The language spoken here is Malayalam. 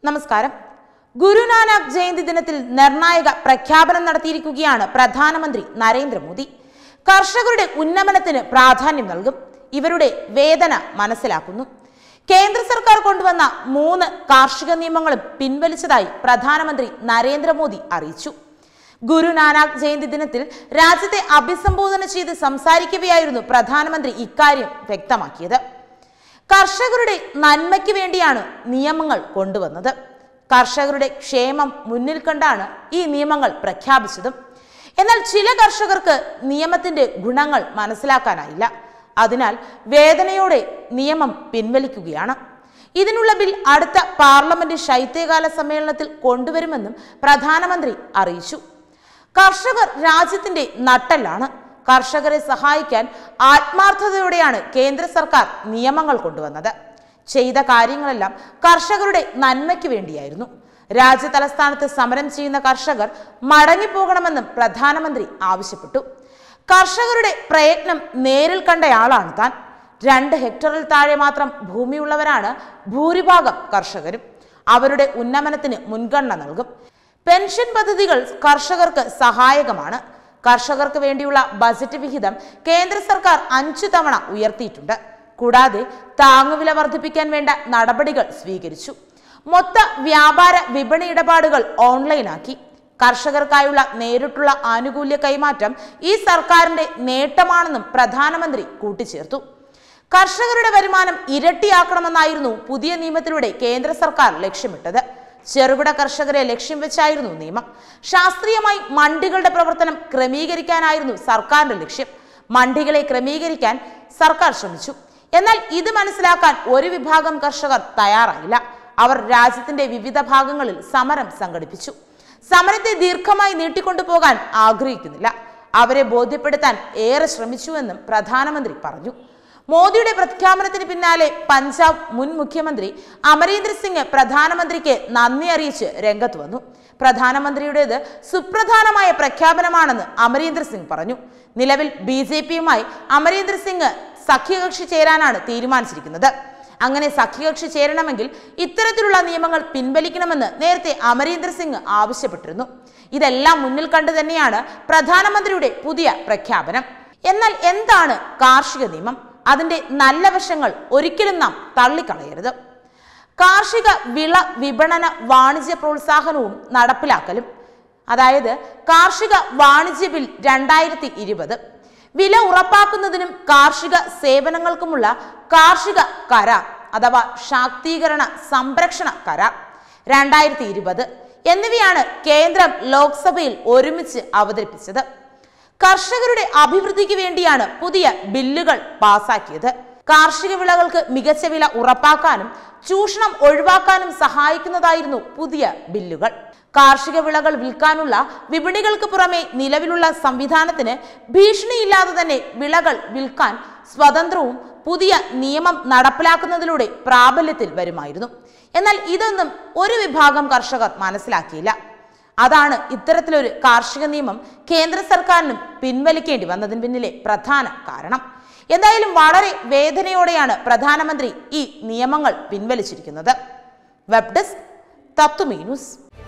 നമസ്കാരം ഗുരുനാനാക്ക് ജയന്തി ദിനത്തിൽ നിർണായക പ്രഖ്യാപനം നടത്തിയിരിക്കുകയാണ് പ്രധാനമന്ത്രി നരേന്ദ്രമോദി കർഷകരുടെ ഉന്നമനത്തിന് പ്രാധാന്യം നൽകും ഇവരുടെ വേദന മനസ്സിലാക്കുന്നു കേന്ദ്ര സർക്കാർ കൊണ്ടുവന്ന മൂന്ന് കാർഷിക നിയമങ്ങളും പിൻവലിച്ചതായി പ്രധാനമന്ത്രി നരേന്ദ്രമോദി അറിയിച്ചു ഗുരുനാനാക്ക് ജയന്തി ദിനത്തിൽ രാജ്യത്തെ അഭിസംബോധന ചെയ്ത് സംസാരിക്കവെയായിരുന്നു പ്രധാനമന്ത്രി ഇക്കാര്യം വ്യക്തമാക്കിയത് കർഷകരുടെ നന്മയ്ക്ക് വേണ്ടിയാണ് നിയമങ്ങൾ കൊണ്ടുവന്നത് കർഷകരുടെ ക്ഷേമം മുന്നിൽ കണ്ടാണ് ഈ നിയമങ്ങൾ പ്രഖ്യാപിച്ചതും എന്നാൽ ചില കർഷകർക്ക് നിയമത്തിന്റെ ഗുണങ്ങൾ മനസ്സിലാക്കാനായില്ല അതിനാൽ വേദനയോടെ നിയമം പിൻവലിക്കുകയാണ് ഇതിനുള്ള ബിൽ അടുത്ത പാർലമെന്റ് ശൈത്യകാല സമ്മേളനത്തിൽ കൊണ്ടുവരുമെന്നും പ്രധാനമന്ത്രി അറിയിച്ചു കർഷകർ രാജ്യത്തിന്റെ നട്ടെല്ലാണ് കർഷകരെ സഹായിക്കാൻ ആത്മാർത്ഥതയോടെയാണ് കേന്ദ്ര സർക്കാർ നിയമങ്ങൾ കൊണ്ടുവന്നത് ചെയ്ത കാര്യങ്ങളെല്ലാം കർഷകരുടെ നന്മയ്ക്ക് വേണ്ടിയായിരുന്നു രാജ്യ തലസ്ഥാനത്ത് സമരം ചെയ്യുന്ന കർഷകർ മടങ്ങിപ്പോകണമെന്നും പ്രധാനമന്ത്രി ആവശ്യപ്പെട്ടു കർഷകരുടെ പ്രയത്നം നേരിൽ കണ്ടയാളാണ് താൻ രണ്ട് ഹെക്ടറിൽ താഴെ മാത്രം ഭൂമിയുള്ളവരാണ് ഭൂരിഭാഗം കർഷകരും അവരുടെ ഉന്നമനത്തിന് മുൻഗണന നൽകും പെൻഷൻ പദ്ധതികൾ കർഷകർക്ക് സഹായകമാണ് കർഷകർക്ക് വേണ്ടിയുള്ള ബജറ്റ് വിഹിതം കേന്ദ്ര സർക്കാർ അഞ്ചു തവണ ഉയർത്തിയിട്ടുണ്ട് കൂടാതെ താങ്ങുവില വർദ്ധിപ്പിക്കാൻ വേണ്ട നടപടികൾ സ്വീകരിച്ചു മൊത്ത വ്യാപാര വിപണി ഇടപാടുകൾ ഓൺലൈനാക്കി കർഷകർക്കായുള്ള നേരിട്ടുള്ള ആനുകൂല്യ കൈമാറ്റം ഈ സർക്കാരിന്റെ നേട്ടമാണെന്നും പ്രധാനമന്ത്രി കൂട്ടിച്ചേർത്തു കർഷകരുടെ വരുമാനം ഇരട്ടിയാക്കണമെന്നായിരുന്നു പുതിയ നിയമത്തിലൂടെ കേന്ദ്ര സർക്കാർ ലക്ഷ്യമിട്ടത് ചെറുകിട കർഷകരെ ലക്ഷ്യം വെച്ചായിരുന്നു നിയമം ശാസ്ത്രീയമായി മണ്ടികളുടെ പ്രവർത്തനം ക്രമീകരിക്കാനായിരുന്നു സർക്കാരിന്റെ ലക്ഷ്യം മണ്ടികളെ ക്രമീകരിക്കാൻ സർക്കാർ ശ്രമിച്ചു എന്നാൽ ഇത് മനസ്സിലാക്കാൻ ഒരു വിഭാഗം കർഷകർ തയ്യാറായില്ല അവർ രാജ്യത്തിന്റെ വിവിധ ഭാഗങ്ങളിൽ സമരം സംഘടിപ്പിച്ചു സമരത്തെ ദീർഘമായി നീട്ടിക്കൊണ്ടുപോകാൻ ആഗ്രഹിക്കുന്നില്ല അവരെ ബോധ്യപ്പെടുത്താൻ ഏറെ ശ്രമിച്ചുവെന്നും പ്രധാനമന്ത്രി പറഞ്ഞു മോദിയുടെ പ്രഖ്യാപനത്തിന് പിന്നാലെ പഞ്ചാബ് മുൻ മുഖ്യമന്ത്രി അമരീന്ദർ സിംഗ് പ്രധാനമന്ത്രിക്ക് നന്ദി അറിയിച്ച് രംഗത്ത് വന്നു പ്രധാനമന്ത്രിയുടേത് സുപ്രധാനമായ പ്രഖ്യാപനമാണെന്ന് അമരീന്ദർ സിംഗ് പറഞ്ഞു നിലവിൽ ബി ജെ പിയുമായി അമരീന്ദർ സിംഗ് സഖ്യകക്ഷി ചേരാനാണ് തീരുമാനിച്ചിരിക്കുന്നത് അങ്ങനെ സഖ്യകക്ഷി ചേരണമെങ്കിൽ ഇത്തരത്തിലുള്ള നിയമങ്ങൾ പിൻവലിക്കണമെന്ന് നേരത്തെ അമരീന്ദർ സിംഗ് ആവശ്യപ്പെട്ടിരുന്നു ഇതെല്ലാം മുന്നിൽ കണ്ടു തന്നെയാണ് പ്രധാനമന്ത്രിയുടെ പുതിയ പ്രഖ്യാപനം എന്നാൽ എന്താണ് കാർഷിക നിയമം അതിന്റെ നല്ല വശങ്ങൾ ഒരിക്കലും നാം തള്ളിക്കളയരുത് കാർഷിക വിള വിപണന വാണിജ്യ പ്രോത്സാഹനവും നടപ്പിലാക്കലും അതായത് കാർഷിക വാണിജ്യ ബിൽ രണ്ടായിരത്തി ഇരുപത് വില ഉറപ്പാക്കുന്നതിനും കാർഷിക സേവനങ്ങൾക്കുമുള്ള കാർഷിക കരാർ അഥവാ ശാക്തീകരണ സംരക്ഷണ കരാർ രണ്ടായിരത്തി ഇരുപത് എന്നിവയാണ് കേന്ദ്രം ലോക്സഭയിൽ ഒരുമിച്ച് അവതരിപ്പിച്ചത് കർഷകരുടെ അഭിവൃദ്ധിക്ക് വേണ്ടിയാണ് പുതിയ ബില്ലുകൾ പാസാക്കിയത് കാർഷിക വിളകൾക്ക് മികച്ച വില ഉറപ്പാക്കാനും ചൂഷണം ഒഴിവാക്കാനും സഹായിക്കുന്നതായിരുന്നു പുതിയ ബില്ലുകൾ കാർഷിക വിളകൾ വിൽക്കാനുള്ള വിപണികൾക്ക് പുറമെ നിലവിലുള്ള സംവിധാനത്തിന് ഭീഷണിയില്ലാതെ തന്നെ വിളകൾ വിൽക്കാൻ സ്വതന്ത്രവും പുതിയ നിയമം നടപ്പിലാക്കുന്നതിലൂടെ പ്രാബല്യത്തിൽ വരുമായിരുന്നു എന്നാൽ ഇതൊന്നും ഒരു വിഭാഗം കർഷകർ മനസ്സിലാക്കിയില്ല അതാണ് ഇത്തരത്തിലൊരു കാർഷിക നിയമം കേന്ദ്ര സർക്കാരിനും പിൻവലിക്കേണ്ടി വന്നതിന് പിന്നിലെ പ്രധാന കാരണം എന്തായാലും വളരെ വേദനയോടെയാണ് പ്രധാനമന്ത്രി ഈ നിയമങ്ങൾ പിൻവലിച്ചിരിക്കുന്നത് വെബ് ഡെസ്ക് തത്വമീ ന്യൂസ്